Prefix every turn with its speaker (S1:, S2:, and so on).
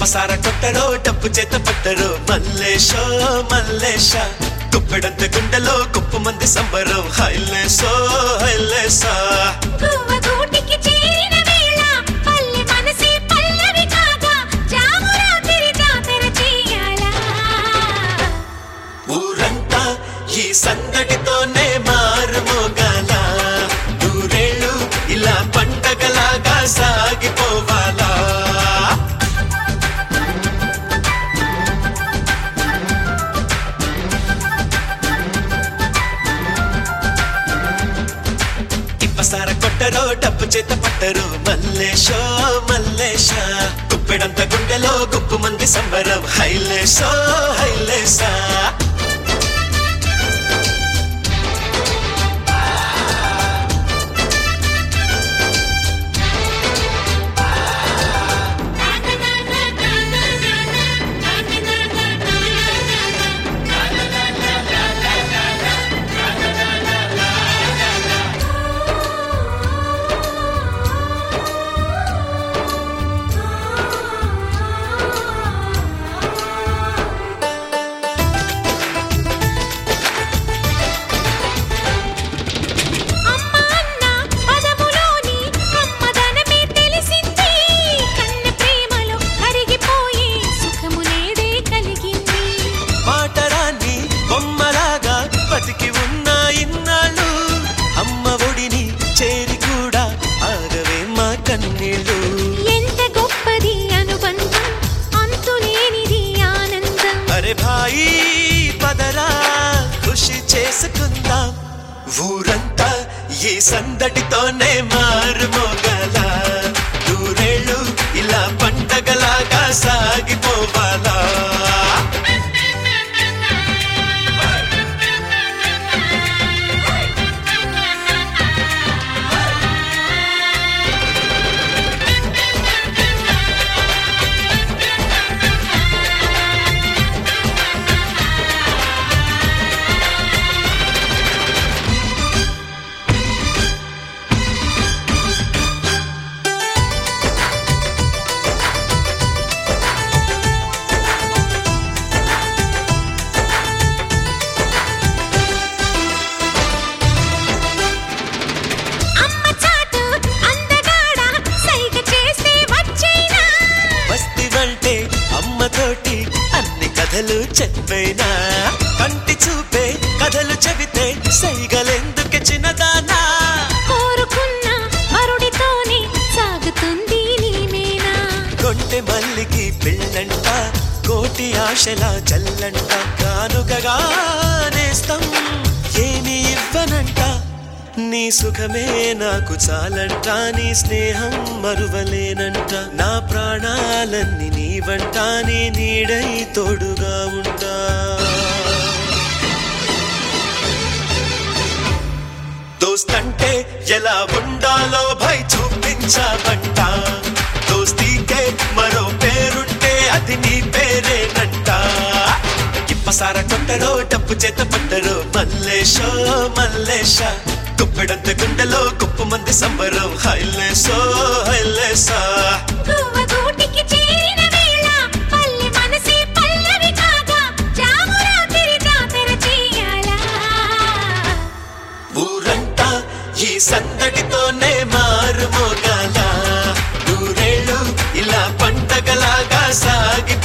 S1: ఇప్పసార కొట్టరో డప్పు చేత పట్టరో మల్లేశో మల్లేశ కుప్పెడంత గుండెలో కుప్పు మంది సంబరం హైలేసో హైలేసా
S2: గువ్వ గూటికి చేరిన వేళ పల్లె మనసే పల్లవి కాగా జామురాతిరి జాతర చెయ్యాలా
S1: ఊరంతా ఈ సందడితోనే మారుమోగాల నూరేళ్ళు ఇలా పండగలాగా సాగిపోవాలా ఇప్పసార కొట్టరో డబ్బు చేత పట్టరు మల్లేశో మల్లేశ కుప్పెడంత గుండెలో గుప్పు మంది సంబరం హైలేసో హైలేసా
S2: అమ్మ అన్న పదములోని అమ్మదనమే తెలిసింది కన్న ప్రేమలో కరిగిపోయి సుఖము నేడే కలిగింది
S1: మాటరాన్ని బొమ్మలాగా బతికి ఉన్న ఇన్నాళ్ళు అమ్మ ఒడిని చేరి కూడా ఆగవే మా కన్నీళ్ళు
S2: ఎంత గొప్పది అనుబంధం అంతులేనిది ఆనందం
S1: అరే భాయి పదరా ఖుషి చేసుకుందాం ఊరంతా ఈ సందడితోనే మారుమోగల నూరేళ్ళు ఇలా పండగలాగా సాగిపోవాలా
S2: అమ్మ చాటు అందగాడ సైగ చేస్తే వచ్చేనా
S1: వస్తివంటే అమ్మతోటి అన్ని కథలు చెప్పైనా కంటి చూపే కథలు చెబితే సైగలెందుకు చిన్నదానా
S2: కోరుకున్న వరుడితోనే సాగుతుంది నీమేనా
S1: కొంటె మల్లికి పెళ్ళంట కోటి ఆశల జల్లంట కానుకగా నేస్తం ఏమి ఇవ్వనంట నీ సుఖమే నాకు చాలంట నీ స్నేహం మరువలేనంట నా ప్రాణాలన్నీ నీ వంట నీ నీడై తోడుగా ఉంటా దోస్తంటే ఎలా ఉండాలో భయ్ చూపించావంట దోస్తీకే మరో పేరుంటే అది నీ పేరేనంట ఇప్పసార కొట్టరో డబ్బు చేత పట్టరో మల్లేశో మల్లేశ కుప్పెడంత గుండెలో కుప్పు మంది సంబరం హైలేసో హైలేసా
S2: గువ్వ గూటికి చేరిన వేళ పల్లె మనసే పల్లవి కాగా జామురాతిరి జాతర చెయ్యాలా
S1: ఊరంతా ఈ సందడితోనే మారుమోగాల నూరేళ్ళు ఇలా పండగలాగా సాగి